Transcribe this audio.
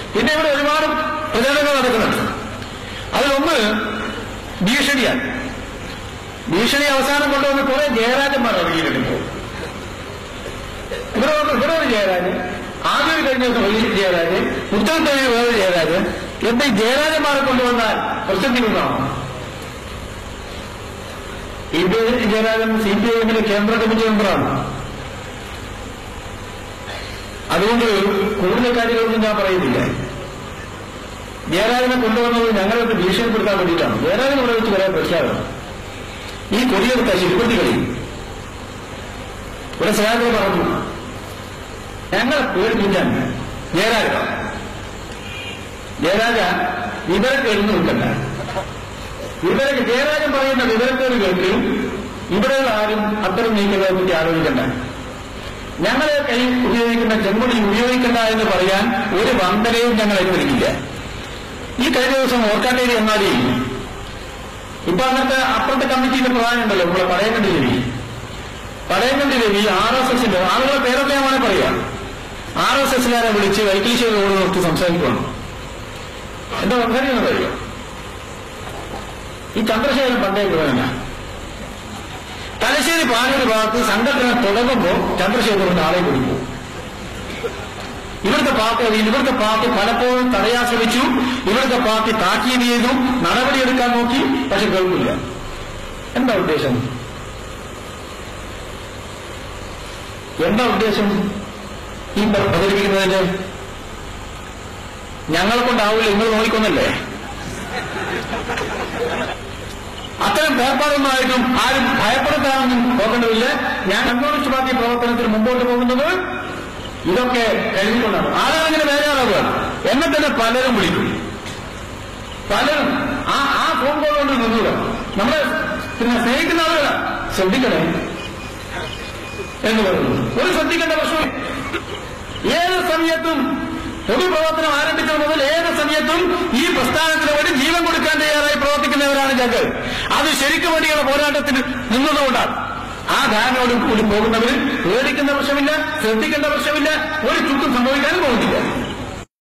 പിന്നെ ഇവിടെ ഒരുപാട് പ്രചരണങ്ങൾ നടക്കുന്നുണ്ട് അതിലൊന്ന് ഭീഷണിയാണ് ഭീഷണി അവസാനം കൊണ്ടുവന്ന് കുറെ ജയരാജന്മാർ ഇറങ്ങിയിട്ടുണ്ട് ഇവിടെ വന്ന് ഇവിടെ ഒരു ജയരാജൻ ആദ്യം കഴിഞ്ഞ ദിവസം വലിയ ജയരാജൻ ഉത്തരം കഴിഞ്ഞ വേറെ ജയരാജൻ എന്താ ഈ ജയരാജന്മാരെ കൊണ്ടുവന്നാൽ പ്രസിദ്ധിക്കുന്നതാണോ ഇത് ജയരാജൻ സി പി ഐ എമ്മിലെ കേന്ദ്ര കമ്മിറ്റി മെമ്പറാണ് അതുകൊണ്ട് കൂടുതൽ കാര്യങ്ങളൊന്നും ഞാൻ പറയുന്നില്ല ജയരാജനെ കൊണ്ടുവന്നത് ഞങ്ങൾക്ക് ഭീഷണിപ്പെടുത്താൻ വേണ്ടിയിട്ടാണ് ജയരാജൻ ഇവിടെ വെച്ച് വരാൻ പ്രഖ്യാപനം ഈ കൊടിയെടുത്ത ശില്പത്തി കളി ഇവിടെ സഹായത്തിൽ പറഞ്ഞു ഞങ്ങളെ പേടിപ്പിക്കാൻ ജയരാജ ജയരാജ വിവരക്ക് എഴുന്നു നിൽക്കണ്ട വിവരക്ക് ജയരാജൻ പറയുന്ന വിവരക്കേട് കേൾക്കുകയും ഇവിടെ ആരും അത്തരം നീക്കുന്നതിനെ പറ്റി ആലോചിക്കണ്ട ഞങ്ങളെ കൈ ഉപയോഗിക്കുന്ന ചെങ്കൊടി ഉപയോഗിക്കണ്ട എന്ന് പറയാൻ ഒരു വന്ദനയും ഞങ്ങൾ അനുവദിക്കില്ല ഈ കഴിഞ്ഞ ദിവസം ഓർക്കാട്ടേരി എന്നാലി ഇപ്പൊ അങ്ങനത്തെ അപ്പുറത്തെ കമ്മിറ്റിയുടെ പ്രധാനമുണ്ടല്ലോ നമ്മളെ പടയങ്കണ്ടി രവി പടയങ്കണ്ടി രവി ആർ എസ് എസിന്റെ ആളുകളെ പേരൊക്കെ ഞാൻ വേണേ പറയാം ആർ എസ് എസിലാരെ വിളിച്ച് വൈക്കീശ്വര റോഡ് നോക്കി സംസാരിക്കണം എന്താ സംസാരിക്കുന്നത് അറിയോ ഈ ചന്ദ്രശേഖരൻ പണ്ടേ പ്രധാന തലശ്ശേരി പാനൂർ ഭാഗത്ത് സംഘടന തുടങ്ങുമ്പോൾ ചന്ദ്രശേഖരൻ ആളെ കൊടുക്കും ഇവിടുത്തെ പാർട്ടി അറിയില്ല ഇവിടുത്തെ പാർട്ടി പലപ്പോഴും തടയാൻ ശ്രമിച്ചു ഇവിടുത്തെ പാർട്ടി താക്കീത് ചെയ്തു നടപടിയെടുക്കാൻ നോക്കി പക്ഷെ കേൾക്കില്ല എന്താ ഉദ്ദേശം എന്താ ഉദ്ദേശം ഈ പ്ര- പ്രചരിപ്പിക്കുന്നതിന്റെ ഞങ്ങളെ കൊണ്ടാവില്ല നിങ്ങൾ നോക്കിക്കൊന്നല്ലേ അത്തരം ഏർപ്പാടൊന്നായിട്ടും ആരും ഭയപ്പെടുത്താനൊന്നും പോകേണ്ടതില്ല ഞാൻ കമ്മ്യൂണിസ്റ്റ് പാർട്ടി പ്രവർത്തനത്തിന് മുമ്പോട്ട് പോകുന്നത് ഇതൊക്കെ കഴിഞ്ഞുകൊണ്ടാണ് ആരാണെങ്കിലും വേറെ ആളാവുകയാണ് എന്നെ തന്നെ പലരും വിളിക്കും പലരും ആ ആ ഫോൺ കോൾ കൊണ്ട് നിന്നൂല നമ്മളെ പിന്നെ സ്നേഹിക്കുന്ന ആളുകളാണ് ശ്രദ്ധിക്കണേ എന്ന് പറയുന്നു ഒരു ശ്രദ്ധിക്കേണ്ട പ്രശ്നം ഏത് സമയത്തും പൊതുപ്രവർത്തനം ആരംഭിച്ചത് മുതൽ ഏത് സമയത്തും ഈ പ്രസ്ഥാനത്തിന് വേണ്ടി ജീവൻ കൊടുക്കാൻ തയ്യാറായി പ്രവർത്തിക്കുന്നവരാണ് ഞങ്ങൾ അത് ശരിക്കും വേണ്ടിയുള്ള പോരാട്ടത്തിന് നിന്നതുകൊണ്ടാണ് ആ ധാരണയോട് കൂടി പോകുന്നവർ പേടിക്കേണ്ട പ്രശ്നമില്ല ശ്രദ്ധിക്കേണ്ട പ്രശ്നമില്ല ഒരു ചുറ്റും സംഭവിക്കാനും പോകുന്നില്ല